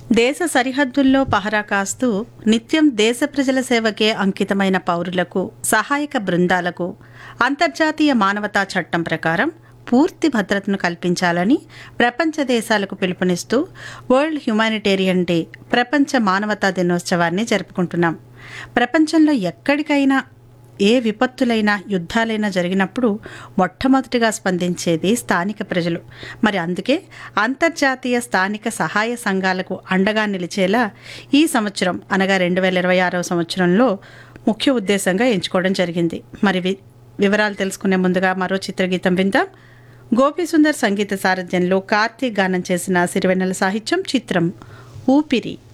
దేశ సరిహద్దుల్లో పహరా కాస్తూ నిత్యం దేశ ప్రజల సేవకే అంకితమైన పౌరులకు సహాయక బృందాలకు అంతర్జాతీయ మానవతా చట్టం ప్రకారం పూర్తి భద్రతను కల్పించాలని ప్రపంచ దేశాలకు పిలుపునిస్తూ వరల్డ్ హ్యుమానిటేరియన్ డే ప్రపంచ మానవతా దినోత్సవాన్ని జరుపుకుంటున్నాం ప్రపంచంలో ఎక్కడికైనా ఏ విపత్తులైనా యుద్ధాలైనా జరిగినప్పుడు మొట్టమొదటిగా స్పందించేది స్థానిక ప్రజలు మరి అందుకే అంతర్జాతీయ స్థానిక సహాయ సంఘాలకు అండగా నిలిచేలా ఈ సంవత్సరం అనగా రెండు వేల ఇరవై ఆరవ సంవత్సరంలో ముఖ్య ఉద్దేశంగా ఎంచుకోవడం జరిగింది మరి వి- వివరాలు తెలుసుకునే ముందుగా మరో చిత్రగీతం విందాం గోపీసుందర్ సంగీత సారథ్యంలో కార్తీక్ గానం చేసిన సిరివెన్నెల సాహిత్యం చిత్రం ఊపిరి